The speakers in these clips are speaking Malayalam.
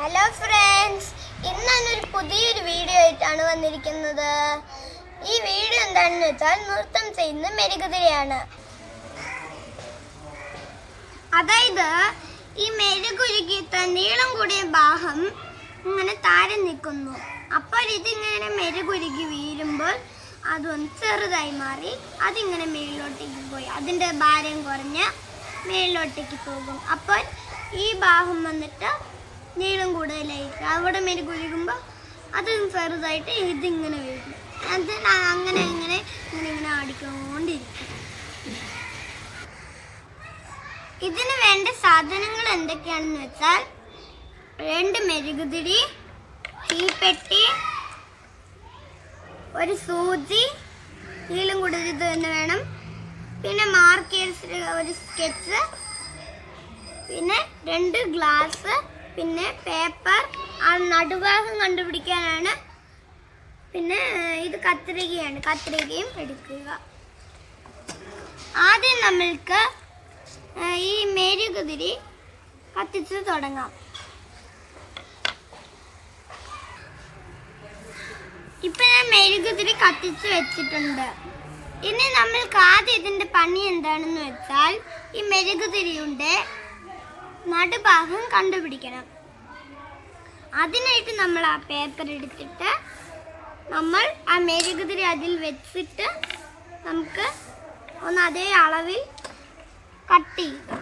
ഹലോ ഫ്രണ്ട്സ് ഇന്ന് ഞാനൊരു പുതിയൊരു വീഡിയോ ആയിട്ടാണ് വന്നിരിക്കുന്നത് ഈ വീഡിയോ എന്താണെന്ന് വെച്ചാൽ നൃത്തം ചെയ്യുന്ന മെരുകുതിരയാണ് അതായത് ഈ മെരുകുരുക്കിയിട്ട് നീളം കൂടിയ ഭാഗം ഇങ്ങനെ താഴെ നിൽക്കുന്നു അപ്പോൾ ഇതിങ്ങനെ മെരുകുരുക്കി വീഴുമ്പോൾ അതൊന്ന് ചെറുതായി മാറി അതിങ്ങനെ മേളിലോട്ടേക്ക് പോയി അതിൻ്റെ ഭാരം കുറഞ്ഞ് മേളിലോട്ടേക്ക് പോകും അപ്പോൾ ഈ ഭാഗം വന്നിട്ട് നീളം കൂടുതലായിരിക്കും അവിടെ മെരുകുരുക്കുമ്പോൾ അത് ചെറുതായിട്ട് ഇതിങ്ങനെ വീഴും അത് അങ്ങനെ ഇങ്ങനെ ഇങ്ങനെ ഇങ്ങനെ ആടിക്കൊണ്ടിരിക്കും ഇതിന് വേണ്ട സാധനങ്ങൾ എന്തൊക്കെയാണെന്ന് വെച്ചാൽ രണ്ട് മെഴുകുതിരി തീപ്പെട്ടി ഒരു സൂചി നീളം കൂടുതൽ ഇത് തന്നെ വേണം പിന്നെ മാർക്കേഴ്സ് ഒരു സ്കെച്ച് പിന്നെ രണ്ട് ഗ്ലാസ് പിന്നെ പേപ്പർ ആ നടുഭാഗം കണ്ടുപിടിക്കാനാണ് പിന്നെ ഏഹ്, ഇത് കത്രികയാണ് കത്രികയും എടുക്കുക ആദ്യം നമ്മൾക്ക് ഏഹ്, ഈ മെഴുകുതിരി കത്തിച്ച് തുടങ്ങാം ഇപ്പൊ ഞാൻ മെഴുകുതിരി കത്തിച്ച് വെച്ചിട്ടുണ്ട് ഇനി നമ്മൾക്ക് ആദ്യം ഇതിന്റെ പണി എന്താണെന്ന് വെച്ചാൽ ഈ മെഴുകുതിരിയുടെ നടുഭാഗം കണ്ടുപിടിക്കണം അതിനായിട്ട് നമ്മൾ ആ പേപ്പർ എടുത്തിട്ട് നമ്മൾ ആ മെഴുകുതിരി അതിൽ വെച്ചിട്ട് നമുക്ക് ഒന്ന് അതേ അളവിൽ കട്ട് ചെയ്യുക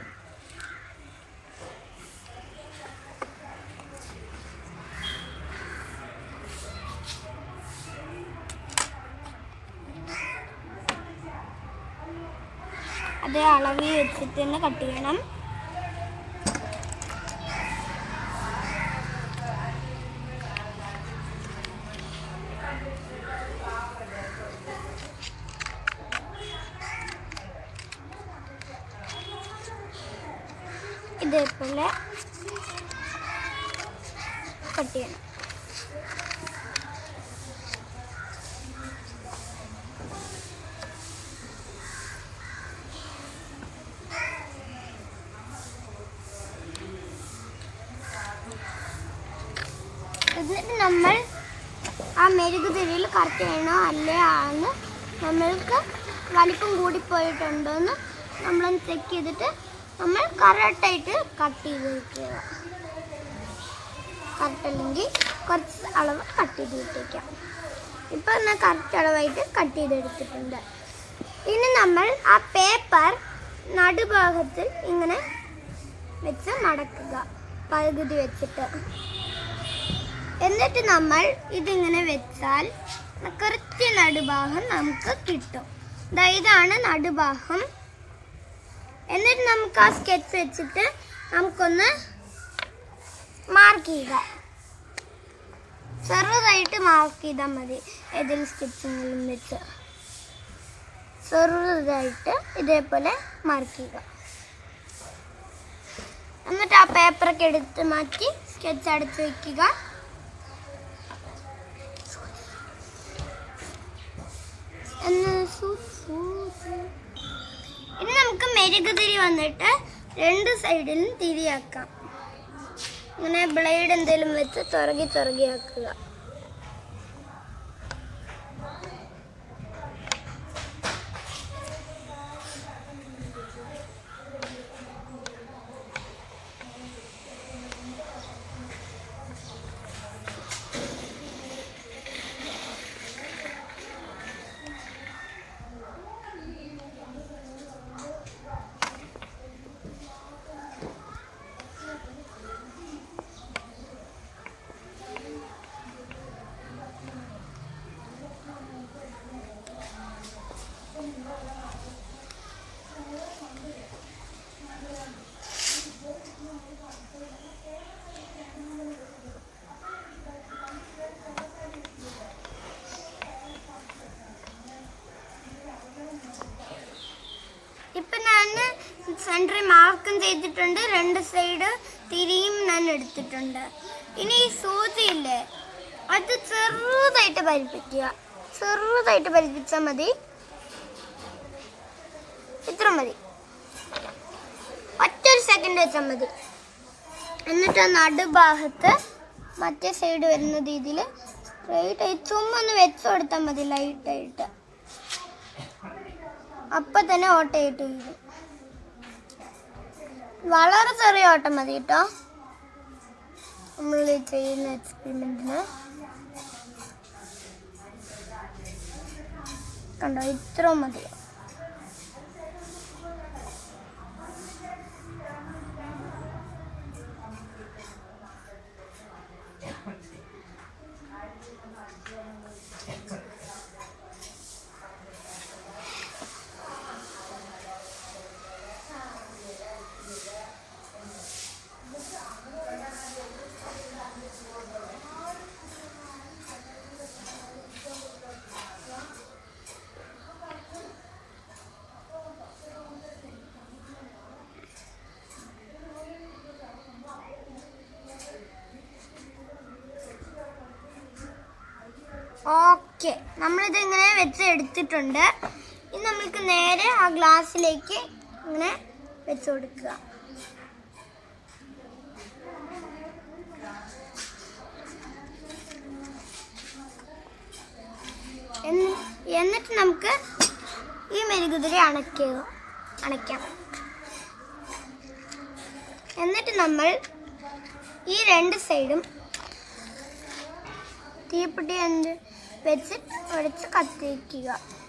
അതേ അളവിൽ വെച്ചിട്ട് തന്നെ കട്ട് ചെയ്യണം ഇതേപോലെ കട്ട് ചെയ്യണം എന്നിട്ട് നമ്മൾ ആ മെഴുകുതിരിയിൽ കറക്റ്റ് ചെയ്യണോ അല്ലേ ആണെന്ന് നമ്മൾക്ക് വലിപ്പം കൂടിപ്പോയിട്ടുണ്ടോ എന്ന് നമ്മളൊന്ന് ചെക്ക് ചെയ്തിട്ട് നമ്മൾ കറക്റ്റായിട്ട് കട്ട് ചെയ്ത് വെക്കുക കറക്റ്റ് അല്ലെങ്കിൽ കുറച്ച് അളവ് കട്ട് ചെയ്ത് വിട്ടേക്കാം ഇപ്പം ഞാൻ കറക്റ്റ് അളവായിട്ട് കട്ട് ചെയ്തെടുത്തിട്ടുണ്ട് ഇനി നമ്മൾ ആ പേപ്പർ നടുഭാഗത്തിൽ ഇങ്ങനെ വെച്ച് മടക്കുക പകുതി വെച്ചിട്ട് എന്നിട്ട് നമ്മൾ ഇതിങ്ങനെ വെച്ചാൽ കൃത്യ നടുഭാഗം നമുക്ക് കിട്ടും ദാ ഇതാണ് നടുഭാഗം എന്നിട്ട് നമുക്ക് ആ സ്കെച്ച് വെച്ചിട്ട് നമുക്കൊന്ന് മാർക്ക് ചെയ്യുക ചെറുതായിട്ട് മാർക്ക് ചെയ്താൽ മതി ഏതെങ്കിലും സ്കെച്ചിങ്ങും വെച്ച് ചെറുതായിട്ട് ഇതേപോലെ മാർക്ക് ചെയ്യുക എന്നിട്ട് ആ പേപ്പറൊക്കെ എടുത്ത് മാറ്റി സ്കെച്ച് അടച്ച് വെക്കുക എന്ന് സു- സു- സു- ഇനി നമുക്ക് മെഴുകുതിരി വന്നിട്ട് രണ്ട് സൈഡിലും തിരിയാക്കാം ഇങ്ങനെ ബ്ലേഡ് എന്തെങ്കിലും വെച്ച് തുറകി തുറകി ആക്കുക ഇപ്പൊ ഞാൻ സെന്ററിൽ മാർക്കും ചെയ്തിട്ടുണ്ട് രണ്ട് സൈഡ് തിരിയും ഞാൻ എടുത്തിട്ടുണ്ട് ഇനി ഈ സൂചിയില്ലേ അത് ചെറുതായിട്ട് പരിപ്പിക്കുക ചെറുതായിട്ട് പരിപ്പിച്ചാൽ മതി ഇത്ര മതി ഒറ്റൊരു സെക്കൻഡ് വെച്ചാൽ മതി എന്നിട്ട് ആ നടുഭാഗത്ത് മറ്റേ സൈഡ് വരുന്ന രീതിയിൽ സ്ട്രെയിറ്റ് ആയി ചുമ്മാ ഒന്ന് വെച്ച് കൊടുത്താൽ മതി ലൈറ്റായിട്ട് അപ്പം തന്നെ ഓട്ടയിട്ട് വീഴും വളരെ ചെറിയ ഓട്ടം മതി കേട്ടോ നമ്മൾ ചെയ്യുന്ന എക്സ്പെരിമെന്റിന് കണ്ടോ ഇത്ര മതി ഓക്കെ നമ്മളിത് ഇങ്ങനെ വെച്ച് എടുത്തിട്ടുണ്ട് ഇനി നമ്മൾക്ക് നേരെ ആ ഗ്ലാസ്സിലേക്ക് ഇങ്ങനെ വെച്ച് കൊടുക്കുക എന്ന്- എന്നിട്ട് നമുക്ക് ഈ മെഴുകുതിരി അണയ്ക്കുക അണയ്ക്കാം എന്നിട്ട് നമ്മൾ ഈ രണ്ട് സൈഡും തീപ്പെട്ടി എന്ത് വെച്ച് ഉടച്ച് കത്തിക്കുക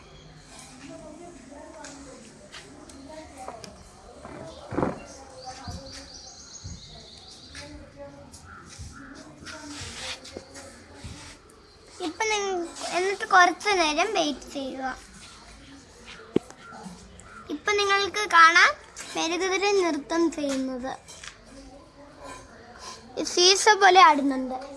ഇപ്പൊ നിങ്ങൾ എന്നിട്ട് കുറച്ചു നേരം വെയിറ്റ് ചെയ്യുക ഇപ്പൊ നിങ്ങൾക്ക് കാണാം മെരുകുതിരി നൃത്തം ചെയ്യുന്നത് ഈ സീസ പോലെ ആടുന്നുണ്ട്